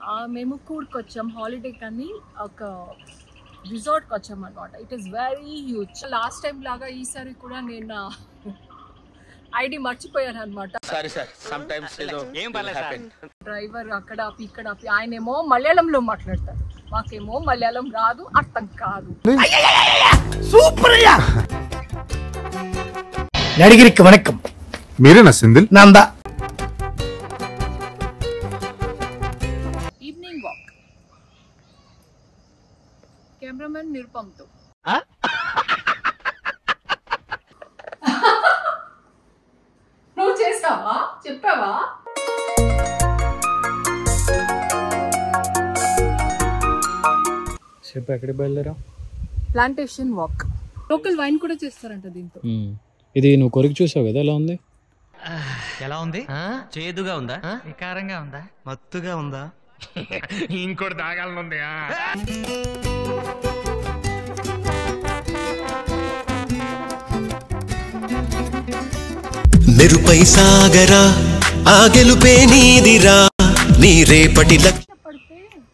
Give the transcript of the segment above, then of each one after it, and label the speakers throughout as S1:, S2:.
S1: ఆ, మేము కూర్కి వచ్చాం హాలిడే కానీ ఒక రిసార్ట్కి వచ్చాం అనమాట it is very huge last time లాగా ఈసారి కూడా నేను ఐడి మర్చిపోయాను అనమాట
S2: సారీ సార్ సమ్ టైమ్స్ ఏదో
S3: ఏం పర్లేదు సార్.
S2: happen.
S1: డ్రైవర్ అక్కడ ఆపి ఇక్కడ ఆపి ఆయనేమో మలయాళంలో మాట్లాడతారు మాకేమో మలయాళం రాదు అర్థం కాదు
S4: நடிகருக்கு வணக்கம்
S5: మీరేనా సింధిల్
S4: நான் தான்
S1: ఈవినింగ్ వాక్ కెమెరామెన్ నిరుపంతో నువ్వు చేసావా చెప్పావా
S6: చెప్పు ఎక్కడికి బయలుదేరా
S1: ప్లాంటేషన్ వాక్ లోకల్ వైన్ కూడా చేస్తారంట దీంతో
S6: ఇది నువ్వు కొరికి చూసావు కదా ఎలా ఉంది
S3: ఎలా ఉంది చేదుగా ఉందా వికారంగా ఉందా మత్తుగా ఉందా
S5: ఇంకోటి తాగాలనుంది
S7: మెరుపై సాగరా ఆ గెలుపే నీదిరా నీ రేపటి లక్ష్యం
S1: పడితే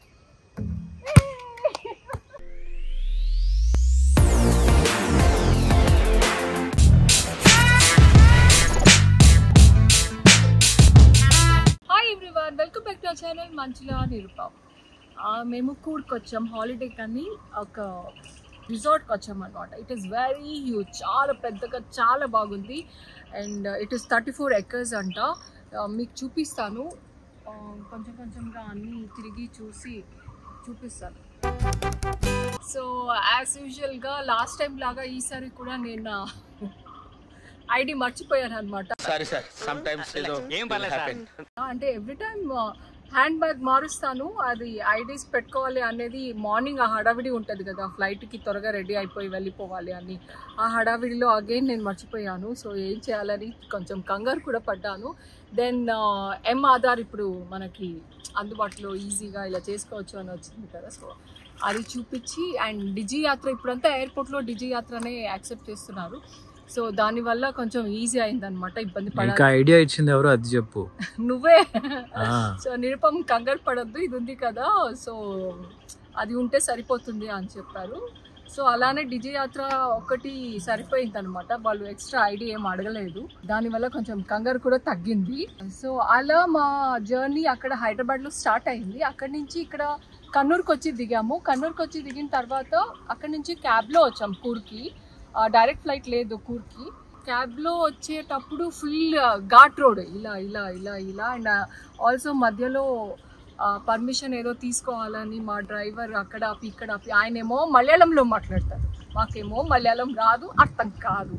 S1: hi everyone welcome back to our channel Manjula Nirupam ఆ, మేము కూర్కి వచ్చాం హాలిడే కానీ ఒక రిసార్ట్కి వచ్చాం అనమాట ఇట్ ఈస్ వెరీ హ్యూజ్ చాలా పెద్దగా చాలా బాగుంది and it is thirty four acres అంట ఆ, మీకు చూపిస్తాను ఆ, కొంచెం కొంచెంగా అన్నీ తిరిగి చూసి చూపిస్తాను సో యాజ్ యూజువల్గా లాస్ట్ టైం లాగా ఈసారి కూడా నేను ఐడి మర్చిపోయాను అనమాట
S2: సారీ సార్ సమ్ టైమ్స్ ఏదో
S3: ఏం పర్లేదు సార్.
S2: happen.
S1: అంటే ఎవ్రీ టైం హ్యాండ్ బ్యాగ్ మారుస్తాను అది ఐడీస్ పెట్టుకోవాలి అనేది మార్నింగ్ ఆ హడావిడి ఉంటుంది కదా ఫ్లైట్కి త్వరగా రెడీ అయిపోయి వెళ్ళిపోవాలి అని ఆ హడావిడిలో అగైన్ నేను మర్చిపోయాను సో ఏం చేయాలని కొంచెం కంగారు కూడా పడ్డాను దెన్ ఎం ఆధార్ ఇప్పుడు మనకి అందుబాటులో ఈజీగా ఇలా చేసుకోవచ్చు అని వచ్చింది కదా సో అది చూపించి అండ్ డిజీ యాత్ర ఇప్పుడంతా ఎయిర్పోర్ట్లో డిజీ యాత్రనే యాక్సెప్ట్ చేస్తున్నారు సో దానివల్ల కొంచెం ఈజీ అయిందనమాట ఇబ్బంది
S6: ఇంకా
S1: పడాలి
S6: ఐడియా ఇచ్చింది ఎవరు అది చెప్పు
S1: నువ్వే
S6: ఆ.
S1: సో నిరుపం కంగారు పడద్దు ఇది ఉంది కదా సో అది ఉంటే సరిపోతుంది అని చెప్పారు సో అలానే డిజి యాత్ర ఒకటి సరిపోయింది అనమాట వాళ్ళు ఎక్స్ట్రా ఐడి ఏం అడగలేదు దానివల్ల కొంచెం కంగారు కూడా తగ్గింది సో అలా మా జర్నీ అక్కడ హైదరాబాద్లో స్టార్ట్ అయింది అక్కడి నుంచి ఇక్కడ కన్నూరుకి వచ్చి దిగాము కన్నూరుకి వచ్చి దిగిన తర్వాత అక్కడి నుంచి క్యాబ్లో వచ్చాం కూర్కి డైరెక్ట్ ఫ్లైట్ లేదు కూర్కి క్యాబ్లో వచ్చేటప్పుడు ఫుల్ ఘాట్ రోడ్ ఇలా ఇలా ఇలా ఇలా అండ్ ఆల్సో మధ్యలో పర్మిషన్ ఏదో తీసుకోవాలని మా డ్రైవర్ అక్కడ ఆపి ఇక్కడ ఆపి ఆయనేమో మలయాళంలో మాట్లాడతారు మాకేమో మలయాళం రాదు అర్థం కాదు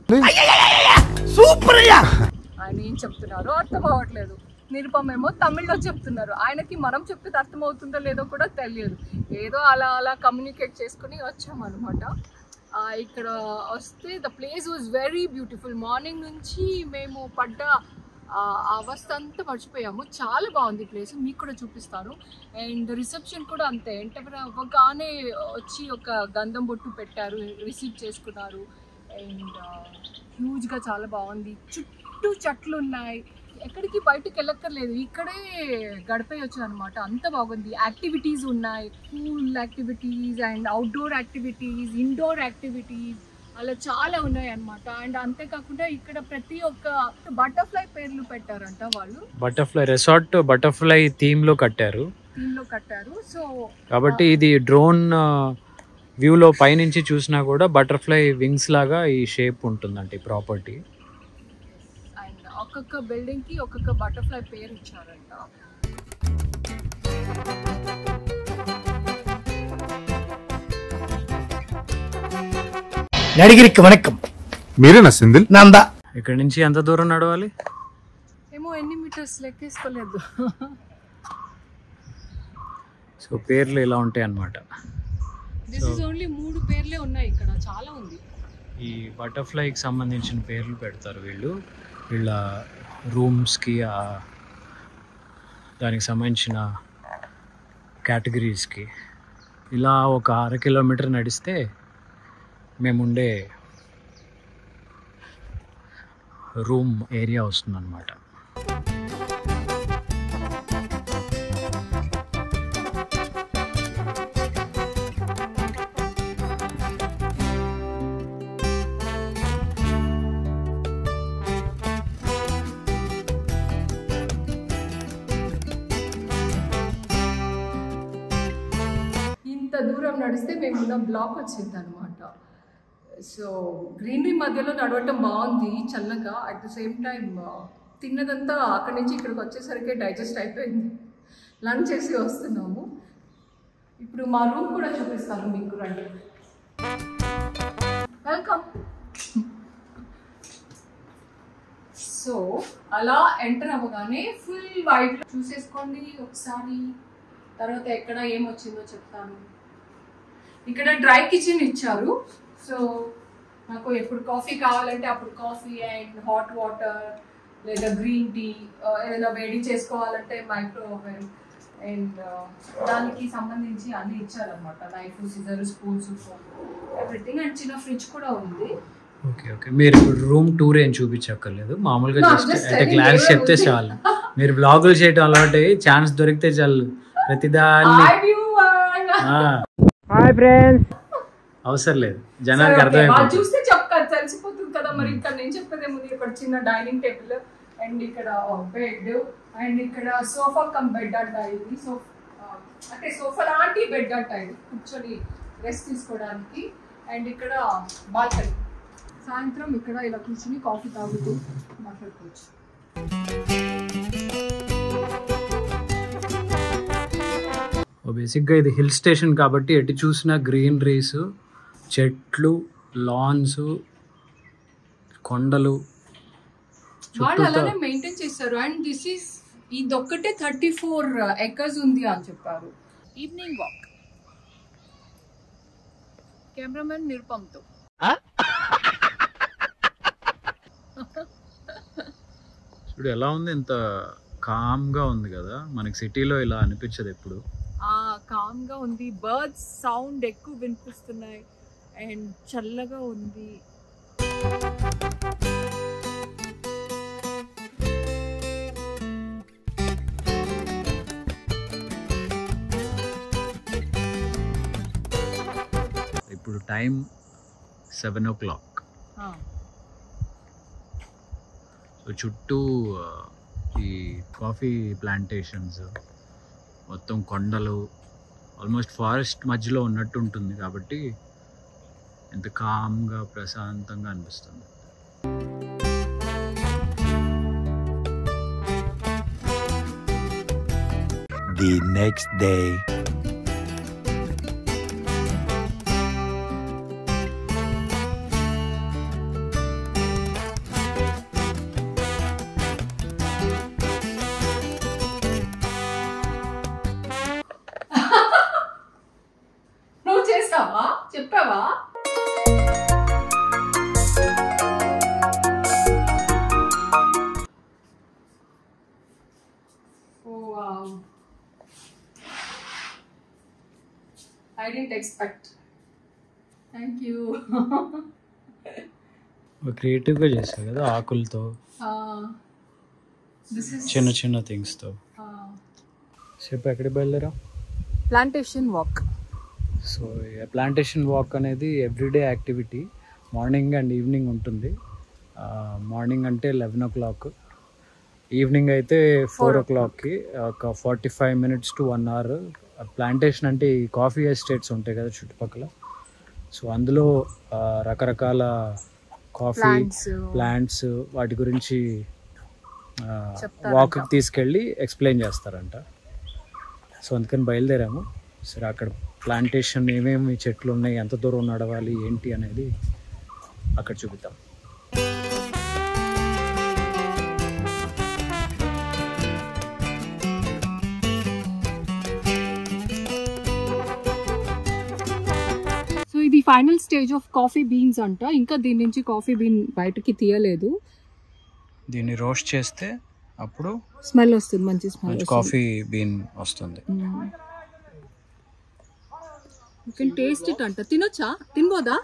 S1: ఆయన ఏం చెప్తున్నారో అర్థం అవ్వట్లేదు నిరుపం ఏమో తమిళ్లో చెప్తున్నారు ఆయనకి మనం చెప్తే అర్థం అవుతుందో లేదో కూడా తెలియదు ఏదో అలా అలా కమ్యూనికేట్ చేసుకుని వచ్చామన్నమాట ఆ, ఇక్కడ వస్తే the place was very beautiful morning నుంచి మేము పడ్డ ఆ అవస్థ అంతా మర్చిపోయాము చాలా బాగుంది ప్లేస్ మీకు కూడా చూపిస్తాను అండ్ రిసెప్షన్ కూడా అంతే ఎంటర్ అవ్వగానే వచ్చి ఒక గంధం బొట్టు పెట్టారు రిసీవ్ చేసుకున్నారు అండ్ హ్యూజ్గా చాలా బాగుంది చుట్టూ చెట్లు ఉన్నాయి ఎక్కడికి బయటకు వెళ్ళక్కర్లేదు ఇక్కడే గడిపేయచ్చు అనమాట అంత బాగుంది యాక్టివిటీస్ ఉన్నాయి pool activities and outdoor activities indoor activities అలా చాలా ఉన్నాయి అనమాట అండ్ అంతేకాకుండా ఇక్కడ ప్రతి ఒక్క బటర్ఫ్లై పేర్లు పెట్టారంట వాళ్ళు
S6: బటర్ఫ్లై రిసార్ట్ బటర్ఫ్లై థీమ్ లో కట్టారు
S1: టీంలో కట్టారు సో
S6: కాబట్టి ఇది డ్రోన్ వ్యూలో పైనుంచి చూసినా కూడా బటర్ఫ్లై వింగ్స్ లాగా ఈ షేప్ ఉంటుందండి ప్రాపర్టీ
S1: అండ్ ఒక్కొక్క బిల్డింగ్ కి ఒక్కొక్క బటర్ఫ్లై పేరు ఇచ్చారంట
S4: நடிகருக்கு வணக்கம்
S5: మీరేనా సింధిల్
S4: நான் தான்
S6: ఇక్కడ నుంచి ఎంత దూరం నడవాలి
S1: ఏమో ఎన్ని మీటర్స్ లెక్కేసుకోలేదు
S6: సో పేర్లు ఇలా ఉంటాయి అన్నమాట
S1: దిస్ ఇస్ ఓన్లీ మూడు పేర్లే ఉన్నాయి ఇక్కడ చాలా ఉంది
S6: ఈ బటర్ఫ్లైకి సంబంధించిన పేర్లు పెడతారు వీళ్ళు వీళ్ళ రూమ్స్కి దానికి సంబంధించిన కేటగిరీస్కి ఇలా ఒక అర కిలోమీటర్ నడిస్తే మేముండే రూమ్ ఏరియా వస్తుందన్నమాట
S1: దూరం నడిస్తే మేమున్న బ్లాక్ వచ్చింది అనమాట సో గ్రీనరీ మధ్యలో నడవటం బాగుంది చల్లగా అట్ ద సేమ్ టైం తిన్నదంతా అక్కడి నుంచి ఇక్కడికి వచ్చేసరికి డైజెస్ట్ అయిపోయింది లంచ్ చేసి వస్తున్నాము ఇప్పుడు మా రూమ్ కూడా చూపిస్తాను మీకు రండి వెల్కమ్ సో అలా ఎంటర్ అవ్వగానే ఫుల్ వైట్ చూసేసుకోండి ఒకసారి తర్వాత ఎక్కడ ఏమొచ్చిందో చెప్తాను ఇక్కడ డ్రై కిచెన్ ఇచ్చారు సో నాకు ఎప్పుడు కాఫీ కావాలంటే అప్పుడు కాఫీ అండ్ హాట్ వాటర్ లేదా గ్రీన్ టీ ఏదైనా వేడి చేసుకోవాలంటే మైక్రో ఓవెన్ అండ్ దానికి సంబంధించి అన్ని ఇచ్చారనమాట knife scissor spoons everything and చిన్న ఫ్రిడ్జ్ కూడా ఉంది
S6: ఓకే ఓకే మీరు ఇప్పుడు రూమ్ టూర్ ఏం చూపించక్కర్లేదు మామూలుగా
S1: No,
S6: జస్ట్
S1: just
S6: అంటే
S1: telling
S6: గ్లాన్స్
S1: you
S6: చెప్తే
S1: ఉంది.
S6: చాలు మీరు బ్లాగులు చేయడం అలవాటు ఛాన్స్ దొరికితే చాలు ప్రతిదాన్ని
S1: Hi, viewer!
S6: హాయ్ ఫ్రెండ్స్ అవసరం లేదు జనానికి
S1: సరే, okay. వాళ్ళు
S6: అర్థమైపోతుంది
S1: చూస్తే చెప్తారు తెలిసిపోతుంది కదా మరి ఇక్కడ నేను చెప్పేదే ముందు ఇక్కడ చిన్న డైనింగ్ టేబుల్ అండ్ ఇక్కడ బెడ్ అండ్ ఇక్కడ సోఫా కమ్ బెడ్ అంట ఇది సో అంటే సోఫా లాంటి బెడ్ అంట ఇది కూర్చొని రెస్ట్ తీసుకోవడానికి అండ్ ఇక్కడ బాల్కనీ సాయంత్రం ఇక్కడ ఇలా కూర్చొని కాఫీ తాగుతూ మాట్లాడుకోవచ్చు
S6: బేసిక్గా ఇది హిల్ స్టేషన్ కాబట్టి ఎటు చూసినా గ్రీనరీస్ చెట్లు లాన్స్ కొండలు
S1: వాళ్ళు
S6: చుట్టూతా
S1: అలానే మెయింటైన్ చేస్తారు అండ్ దిస్ ఈస్ ఇదొక్కటే థర్టీ ఫోర్ ఎకర్స్ ఉంది అని చెప్పారు ఈవినింగ్ వాక్ కెమెరామెన్ నిరుపంతో
S6: చూడు ఎలా ఉంది ఇంత కామ్గా ఉంది కదా మనకి సిటీలో ఇలా అనిపించదు ఎప్పుడు
S1: కామ్ గా ఉంది బర్డ్స్ సౌండ్ ఎక్కువ వినిపిస్తున్నాయి అండ్ చల్లగా ఉంది
S6: ఇప్పుడు time seven o'clock so చుట్టూ ఆ, ఈ కాఫీ ప్లాంటేషన్స్ మొత్తం కొండలు ఆల్మోస్ట్ ఫారెస్ట్ మధ్యలో ఉన్నట్టు ఉంటుంది కాబట్టి ఎంత కామ్గా ప్రశాంతంగా అనిపిస్తుంది
S7: The next day.
S1: నువ్వు చేసావా చెప్పావా Oh, wow. I didn't expect. Thank you.
S6: క్రియేటివ్గా చేస్తారు కదా ఆకులతో
S1: uh, this is
S6: చిన్న చిన్న థింగ్స్తో
S1: uh,
S6: చెప్పు ఎక్కడికి బయలుదేరా
S1: plantation walk.
S6: So plantation walk అనేది everyday activity morning and evening ఉంటుంది మార్నింగ్ అంటే లెవెన్ ఓ క్లాక్ ఈవినింగ్ అయితే ఫోర్ ఓ క్లాక్కి ఒక forty five minutes to one hour plantation అంటే ఈ కాఫీ ఎస్టేట్స్ ఉంటాయి కదా చుట్టుపక్కల సో అందులో ఆ, రకరకాల కాఫీ
S1: Plants.
S6: ప్లాంట్స్ వాటి గురించి
S1: చెప్తారంట.
S6: వాక్ తీసుకెళ్ళి ఎక్స్ప్లెయిన్ చేస్తారంట సో అందుకని బయలుదేరాము సరే అక్కడ ప్లాంటేషన్ ఏమేమి చెట్లు ఉన్నాయి ఎంత దూరం నడవాలి ఏంటి అనేది అక్కడ చూపిద్దాం
S1: సో ఇది final stage of coffee beans అంట ఇంకా దీని నుంచి కాఫీ బీన్ బయటకి తీయలేదు
S6: దీన్ని రోస్ట్ చేస్తే అప్పుడు
S1: స్మెల్ వస్తుంది మంచి స్మెల్
S6: మంచి కాఫీ బీన్ వస్తుంది
S1: యూ కెన్ టేస్ట్ ఇట్ అంట తినొచ్చా తినబోదా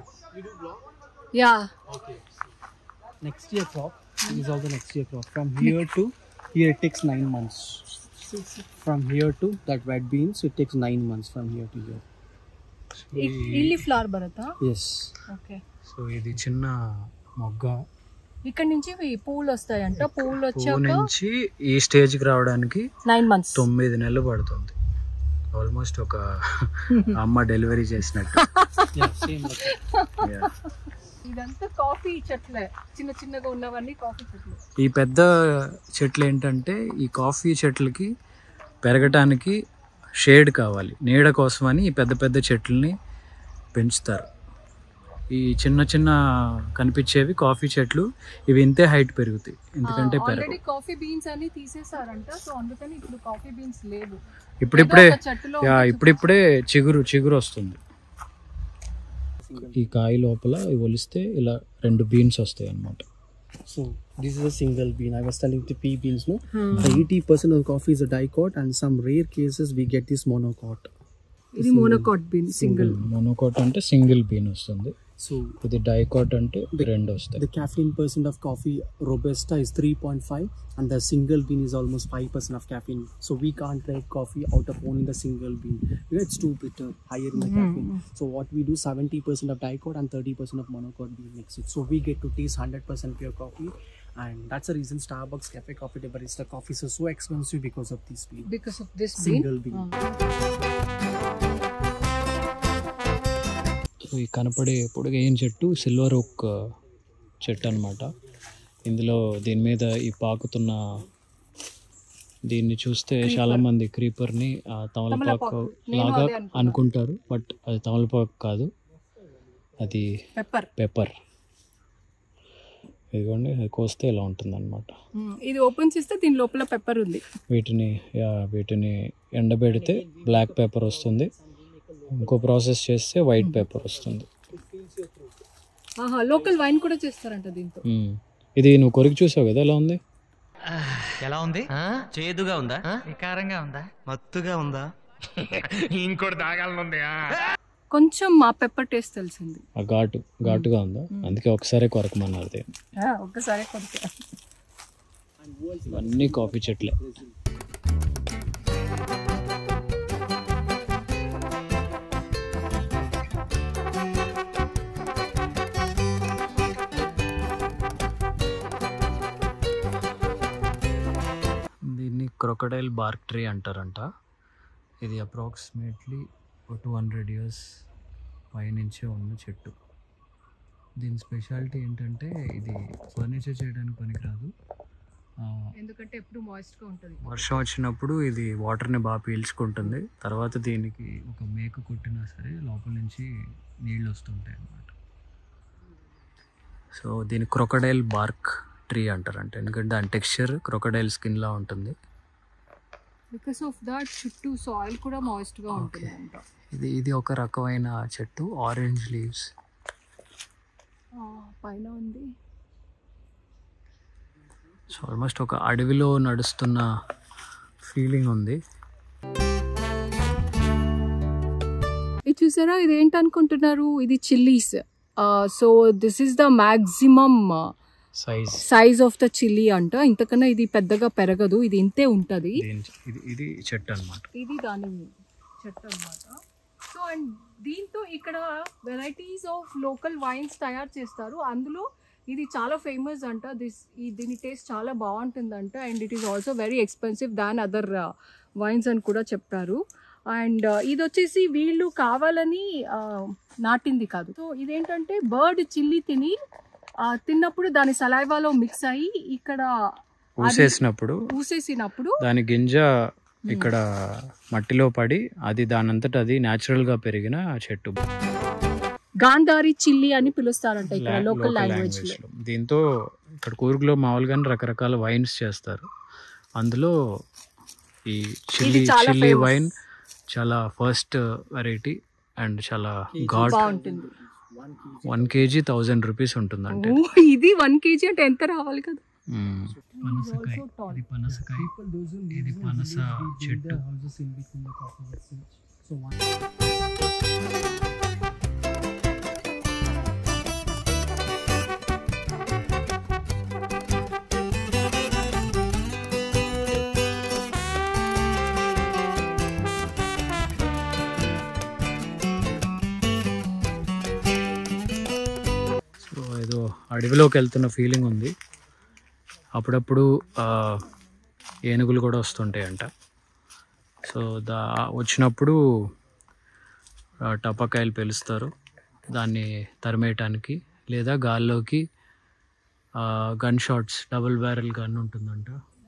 S1: yeah
S8: next year crop. This is also next year crop. From here to here it takes nine months. From here to that red beans, it takes nine months from here to here.
S1: ఇల్లి flower బరతా
S8: Yes.
S1: Okay
S6: so ఇది చిన్న మొగ్గ
S1: ఇక్కడ నుంచి ఇవి పూలు వస్తాయంట పూలు
S6: పువ్వు
S1: వచ్చాక
S6: నుంచి ఈ స్టేజ్కి రావడానికి
S1: నైన్ మంత్స్
S6: తొమ్మిది నెలలు పడుతుంది ఆల్మోస్ట్ ఒక అమ్మ డెలివరీ చేసినట్టు
S8: Yeah, same like that.
S6: Yeah.
S1: ఇదంతా కాఫీ చెట్లే చిన్న చిన్నగా ఉన్నవన్నీ కాఫీ చెట్లు
S6: ఈ పెద్ద చెట్లు ఏంటంటే ఈ కాఫీ చెట్లకి పెరగటానికి షేడ్ కావాలి నీడ కోసమని ఈ పెద్ద పెద్ద చెట్లని పెంచుతారు ఈ చిన్న చిన్న కనిపించేవి కాఫీ చెట్లు ఇవి ఇంతే హైట్ పెరుగుతాయి ఎందుకంటే
S1: ఆల్రెడీ
S6: పెరగవు
S1: కాఫీ బీన్స్ అన్ని తీసేసారంట సో అందుకని ఇప్పుడు కాఫీ బీన్స్ లేవు
S6: ఇప్పుడిప్పుడే
S1: ఏదో ఒక చెట్టులో
S6: యా
S1: ఉంది
S6: ఇప్పుడిప్పుడే చిగురు చిగురు వస్తుంది ఈ కాయ లోపల ఇవి ఒలిస్తే ఇలా రెండు బీన్స్ వస్తాయి అన్నమాట
S8: So this is a single bean. I was telling the pea beans, no? The 80% of coffee is a dicot and some rare cases we get this monocot.
S1: ఇది మోనోకాట్ బీన్ సింగిల్
S6: మోనోకోట్ అంటే single bean వస్తుంది
S8: So
S6: ఇది dicot అంటే రెండు వస్తాయి
S8: the caffeine percent of coffee robusta is 3.5 and the single bean is almost 5% of caffeine. So we can't trade coffee out of only the single bean. You know, it's too bitter, higher in the caffeine. So what we do 70% of dicot and 30% of monocot bean mix it. So we get to taste 100% pure coffee. And that's the reason Starbucks Cafe Coffee de Barista coffees are so expensive because of this bean.
S1: Because of this bean
S8: Single bean.
S6: So ఈ కనపడే పొడుగైన చెట్టు silver oak చెట్టు అనమాట ఇందులో దీని మీద ఈ పాకుతున్న దీన్ని చూస్తే చాలా మంది క్రీపర్ని తమలపాకు లాగా అనుకుంటారు బట్ అది తమలపాకు కాదు అది
S1: పెప్పర్
S6: పెప్పర్ ఇదిగోండి అది కోస్తే ఇలా ఉంటుంది అనమాట
S1: ఇది ఓపెన్ చేస్తే దీని లోపల పెప్పర్ ఉంది
S6: వీటిని యా, వీటిని ఎండబెడితే బ్లాక్ పేపర్ వస్తుంది ఇంకో ప్రాసెస్ చేస్తే వైట్ పేపర్ వస్తుంది
S1: ఆహా లోకల్ వైన్ కూడా చేస్తారంట దీంతో
S6: మ్మ్. ఇది నువ్వు కొరికి చూసావు కదా ఎలా ఉంది
S3: ఎలా ఉంది చేదుగా ఉందా వికారంగా ఉందా మత్తుగా ఉందా
S5: ఇంకోటి తాగాలనుంది
S1: కొంచెం మా పెప్పర్ టేస్ట్ తెలిసింది
S6: ఆ ఘాటు ఘాటుగా ఉందా అందుకే ఒకసారి కొరకమన్నారు దీన్ని.
S1: ఒక్కసారి కొద్దిగా
S6: ఇవన్నీ కాఫీ చెట్లే దీన్ని క్రొకడైల్ బార్క్ ట్రీ అంటారంట ఇది అప్రాక్సిమేట్లీ టూ హండ్రెడ్ ఇయర్స్ పైనుంచే ఉన్న చెట్టు దీని స్పెషాలిటీ ఏంటంటే ఇది ఫర్నిచర్ చేయడానికి పనికిరాదు ఆ,
S1: ఎందుకంటే ఎప్పుడు మాయిస్ట్ గా ఉంటుంది
S6: వర్షం వచ్చినప్పుడు ఇది వాటర్ని బాగా పీల్చుకుంటుంది తర్వాత దీనికి ఒక మేక కొట్టినా సరే లోపల నుంచి నీళ్ళు వస్తుంటాయి అన్నమాట సో దీని క్రొకడైల్ బార్క్ ట్రీ అంటారంట ఎందుకంటే దాని టెక్స్చర్ క్రొకడైల్ స్కిన్లా ఉంటుంది
S1: బికాస్ ఆఫ్ దాట్ చుట్టూ సాయిల్ కూడా మాయిస్ట్ గా ఉంటుంది అంట
S6: ఇది ఇది ఒక రకమైన చెట్టు ఆరెంజ్ లీవ్స్
S1: పైన ఉంది
S6: సో ఆల్మోస్ట్ ఒక అడవిలో నడుస్తున్న ఫీలింగ్ ఉంది
S1: ఇది చూసారా ఇది ఏంటనుకుంటున్నారు ఇది chillies so this is the maximum
S6: size
S1: size of the chilli అంట ఇంతకన్నా ఇది పెద్దగా పెరగదు ఇది ఇంతే ఉంటుంది
S6: ఇది ఇది చెట్టు అనమాట
S1: ఇది దాని చెట్టు అన్నమాట సో అండ్ దీంతో ఇక్కడ వెరైటీస్ ఆఫ్ లోకల్ వైన్స్ తయారు చేస్తారు అందులో ఇది చాలా ఫేమస్ అంట దిస్ ఈ దీని టేస్ట్ చాలా బాగుంటుందంట and it is also very expensive than other wines అని కూడా చెప్పారు అండ్ ఇది వచ్చేసి వీళ్ళు కావాలని ఆ, నాటింది కాదు సో ఇదేంటంటే బర్డ్ చిల్లి తిని ఆ, తిన్నప్పుడు దాని సలైవాలో మిక్స్ అయ్యి ఇక్కడ
S6: ఊసేసినప్పుడు
S1: ఊసేసినప్పుడు
S6: దాని గింజ ఇక్కడ మట్టిలో పడి అది దానంతట అది natural గా పెరిగిన చెట్టు
S1: గాంధారి చిల్లి అని పిలుస్తారంట ఇక్కడ
S6: లా-
S1: లోకల్
S6: local
S1: లాంగ్వేజ్
S6: language
S1: లో
S6: లో. దీంతో ఇక్కడ కూర్గులో మామూలుగానే రకరకాల వైన్స్ చేస్తారు అందులో ఈ చిల్లీ
S1: చాలా
S6: చిల్లీ
S1: famous.
S6: వైన్ చాలా ఫస్ట్ వెరైటీ అండ్ చాలా ఘాట్
S1: బాగుంటుంది
S6: వన్ కేజీ థౌజండ్ రూపీస్ ఉంటుందంటే
S1: ఓ, ఇది వన్ కేజీ అంటే ఎంత రావాలి కదా
S6: మ్మ్. పనసకాయ ఇది పనసకాయ ఇది పనస చెట్టు
S8: houses in between the coffee estates. So one.
S6: So ఏదో అడవిలోకి వెళ్తున్న ఫీలింగ్ ఉంది అప్పుడప్పుడు ఆ, ఏనుగులు కూడా వస్తుంటాయంట సో దా వచ్చినప్పుడు ఆ, టపాకాయలు పేలుస్తారు దాన్ని తరిమేయటానికి లేదా గాల్లోకి gun shots double barrel gun ఉంటుందంట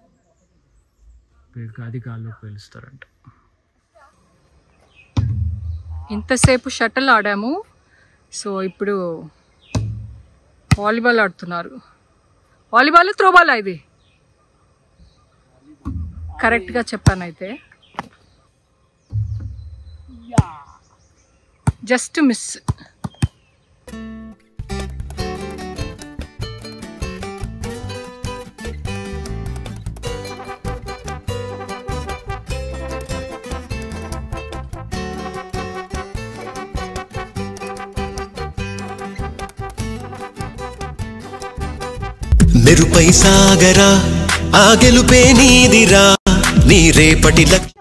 S6: అది గాల్లోకి పేలుస్తారంట
S1: ఇంతసేపు షటిల్ ఆడాము సో ఇప్పుడు వాలీబాల్ ఆడుతున్నారు వాలీబాల్ త్రోబాల్ ఇది కరెక్ట్గా చెప్పాను అయితే జస్ట్ మిస్
S7: మెరుపై సాగరా ఆ గెలుపే నీదిరా నీ రేపటి లక్ష్యం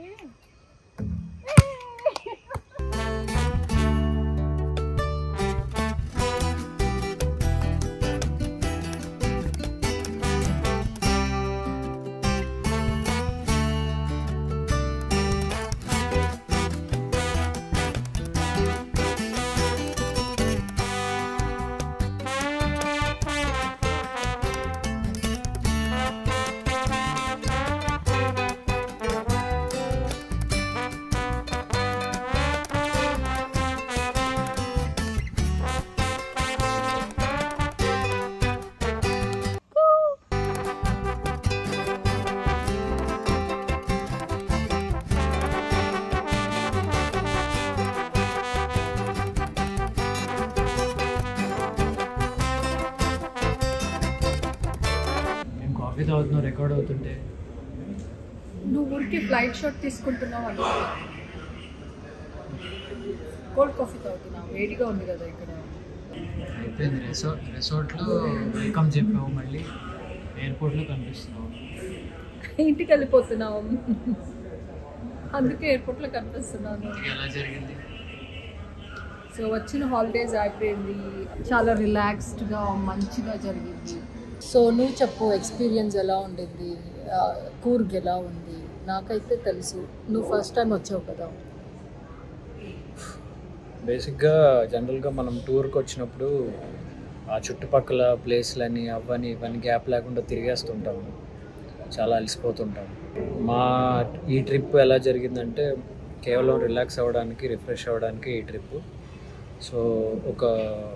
S6: మేము కాఫీ తాగుతున్నాం రికార్డ్ అవుతుంటే
S1: నువ్వు ఊరికి ఫ్లైట్ షాట్ తీసుకుంటున్నావు అనుకో కోల్డ్ కాఫీ తాగుతున్నావు వేడిగా ఉంది కదా ఇక్కడ
S6: అయిపోయింది రిసార్ట్ రిసార్ట్లో వెల్కమ్ చెప్పావు మళ్ళీ ఎయిర్పోర్ట్లో కనిపిస్తున్నావు
S1: ఇంటికి వెళ్ళిపోతున్నావు అందుకే ఎయిర్పోర్ట్లో కనిపిస్తున్నాను
S6: ఎలా జరిగింది
S1: సో వచ్చిన హాలిడేస్ అయిపోయింది చాలా రిలాక్స్డ్గా మంచిగా జరిగింది సో నువ్వు చెప్పు ఎక్స్పీరియన్స్ ఎలా ఉండింది ఆ, కూర్గ్ ఎలా ఉంది నాకైతే తెలుసు నువ్వు ఫస్ట్ టైం వచ్చావు కదా
S6: బేసిక్గా జనరల్గా మనం టూర్కి వచ్చినప్పుడు ఆ చుట్టుపక్కల ప్లేస్లని అవన్నీ ఇవన్నీ గ్యాప్ లేకుండా తిరిగేస్తుంటాము చాలా అలసిపోతుంటాం మా ఈ ట్రిప్ ఎలా జరిగిందంటే కేవలం రిలాక్స్ అవ్వడానికి రిఫ్రెష్ అవ్వడానికి ఈ ట్రిప్ సో ఒక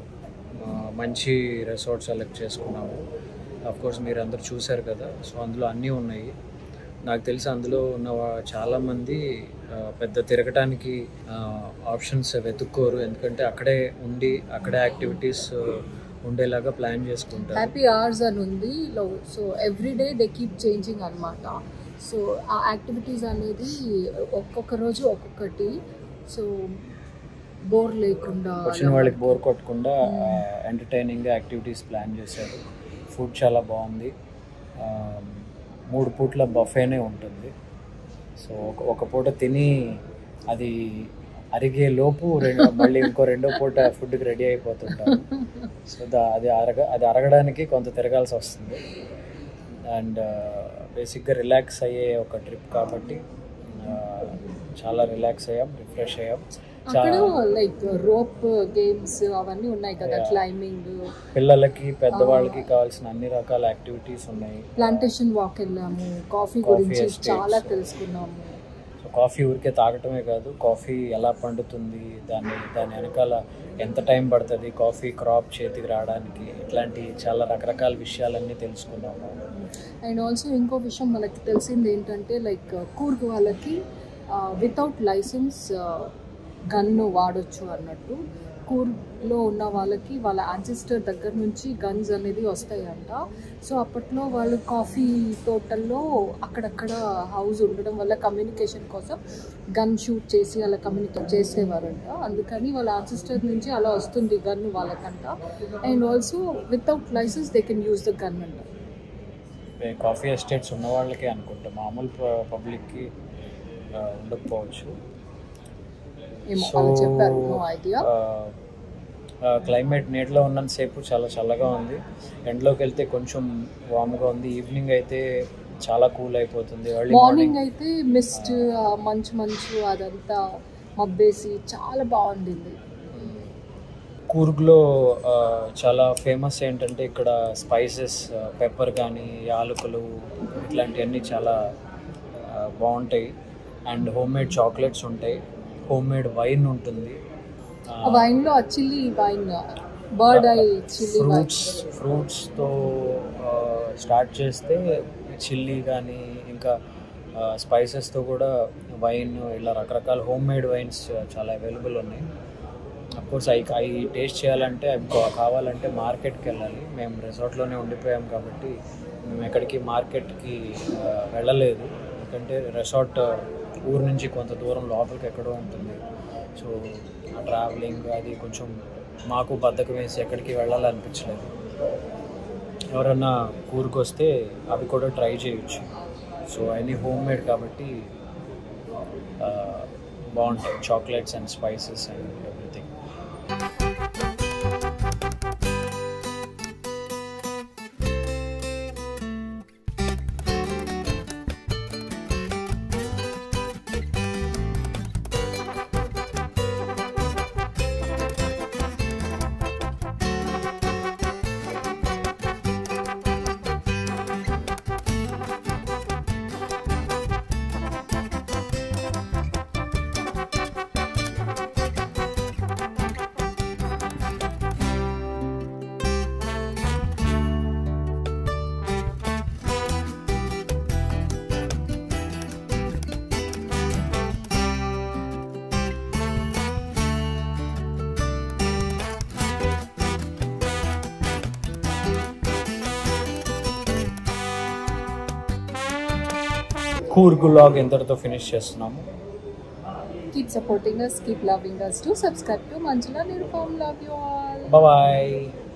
S6: ఆ, మంచి రిసార్ట్ సెలెక్ట్ చేసుకున్నాము అఫ్ కోర్స్ మీరు అందరు చూశారు కదా సో అందులో అన్నీ ఉన్నాయి నాకు తెలిసి అందులో ఉన్న వా- చాలామంది ఆ, పెద్ద తిరగటానికి ఆప్షన్స్ వెతుక్కోరు ఎందుకంటే అక్కడే ఉండి అక్కడే యాక్టివిటీస్ ఉండేలాగా ప్లాన్ చేసుకుంటారు
S1: హ్యాపీ అవర్స్ అని ఉంది so every day they keep changing అనమాట సో ఆ యాక్టివిటీస్ అనేది ఒక్కొక్క రోజు ఒక్కొక్కటి సో బోర్ లేకుండా
S6: వచ్చిన వాళ్ళకి బోర్ కొట్టకుండా ఎంటర్టైనింగ్ యాక్టివిటీస్ ప్లాన్ చేశారు ఫుడ్ చాలా బాగుంది ఆ, మూడు పూట్ల బఫేనే ఉంటుంది సో ఒక ఒక పూట తిని అది అరిగే లోపు రెండు మళ్ళీ ఇంకో రెండో పూట ఫుడ్కి రెడీ అయిపోతుంటారు సో దా అది అరగ అది అరగడానికి కొంత తిరగాల్సి వస్తుంది అండ్ బేసిక్గా రిలాక్స్ అయ్యే ఒక ట్రిప్ కాబట్టి ఆ, చాలా రిలాక్స్ అయ్యాం రిఫ్రెష్ అయ్యాం
S1: అక్కడ
S6: చాలా
S1: లైక్ రోప్ గేమ్స్ అవన్నీ ఉన్నాయి కదా క్లైంబింగ్
S6: పిల్లలకి పెద్దవాళ్ళకి కావాల్సిన అన్ని రకాల యాక్టివిటీస్ ఉన్నాయి
S1: ప్లాంటేషన్ వాక్ వెళ్ళాము కాఫీ
S6: Coffee
S1: గురించి
S6: estates.
S1: చాలా తెలుసుకున్నాము
S6: సో కాఫీ ఊరికే తాగటమే కాదు కాఫీ ఎలా పండుతుంది దాన్ని దాని వెనకాల ఎంత టైం పడుతుంది కాఫీ క్రాప్ చేతికి రావడానికి ఇట్లాంటి చాలా రకరకాల విషయాలన్నీ తెలుసుకున్నాము
S1: అండ్ ఆల్సో ఇంకో విషయం మనకి తెలిసింది ఏంటంటే లైక్ కూర్గ్ వాళ్ళకి వితౌట్ లైసెన్స్ గన్ను వాడొచ్చు అన్నట్టు కూర్గ్లో ఉన్న వాళ్ళకి వాళ్ళ యాన్సిస్టర్ దగ్గర నుంచి గన్స్ అనేది వస్తాయంట సో అప్పట్లో వాళ్ళు కాఫీ తోటల్లో అక్కడక్కడ హౌస్ ఉండడం వల్ల కమ్యూనికేషన్ కోసం గన్ షూట్ చేసి అలా కమ్యూనికేట్ చేసేవారంట అందుకని వాళ్ళ యాన్సిస్టర్ నుంచి అలా వస్తుంది గన్ వాళ్ళకంట and also without licence they can use the gun అంట
S6: కాఫీ ఎస్టేట్స్ ఉన్న వాళ్ళకే అనుకుంటా మామూలు ప- పబ్లిక్కి ఆ, ఉండకపోవచ్చు
S1: ఏమో
S6: సో
S1: వాళ్ళు చెప్పారు నో ఐడియా
S6: క్లైమేట్ నీటిలో ఉన్నంతసేపు చాలా చల్లగా ఉంది ఎండలోకి వెళ్తే కొంచెం వామ్గా ఉంది ఈవినింగ్ అయితే చాలా కూల్ అయిపోతుంది ఎర్లీ
S1: మార్నింగ్
S6: మార్నింగ్
S1: అయితే మిస్ట్ మంచు మంచు అదంతా మబ్బేసి చాలా బాగుండింది
S6: కూర్గ్లో ఆ, చాలా ఫేమస్ ఏంటంటే ఇక్కడ స్పైసెస్ పెప్పర్ కానీ యాలకులు ఇట్లాంటివన్నీ చాలా ఆ, బాగుంటాయి అండ్ హోమ్ మేడ్ చాక్లెట్స్ ఉంటాయి హోమ్ మేడ్ వైన్ ఉంటుంది
S1: ఆ వైన్ లో chilli wine bird eye chilli wine
S6: fruits ఫ్రూట్స్తో స్టార్ట్ చేస్తే చిల్లీ కానీ ఇంకా స్పైసెస్తో కూడా వైన్ ఇలా రకరకాల హోమ్ మేడ్ వైన్స్ చాలా అవైలబుల్ ఉన్నాయి కోర్స్ అవి అవి టేస్ట్ చేయాలంటే అవి కా- కావాలంటే మార్కెట్కి వెళ్ళాలి మేము రిసార్ట్లోనే ఉండిపోయాం కాబట్టి మేము ఎక్కడికి మార్కెట్కి ఆ, వెళ్ళలేదు ఎందుకంటే రిసార్ట్ ఊరు నుంచి కొంత దూరం లోపలికి ఎక్కడో ఉంటుంది సో ఆ ట్రావెలింగ్ అది కొంచెం మాకు బద్దకం వేసి ఎక్కడికి వెళ్ళాలనిపించలేదు ఎవరన్నా కూరకు వస్తే అవి కూడా ట్రై చేయొచ్చు సో అన్నీ హోమ్ మేడ్ కాబట్టి ఆ, బాగుంటాయి chocolates and spices and everything Coorg log ఎంతటితో ఫినిష్ చేస్తున్నాము
S1: keep supporting us keep loving us to subscribe to Manjula Nirupam love you all
S6: bye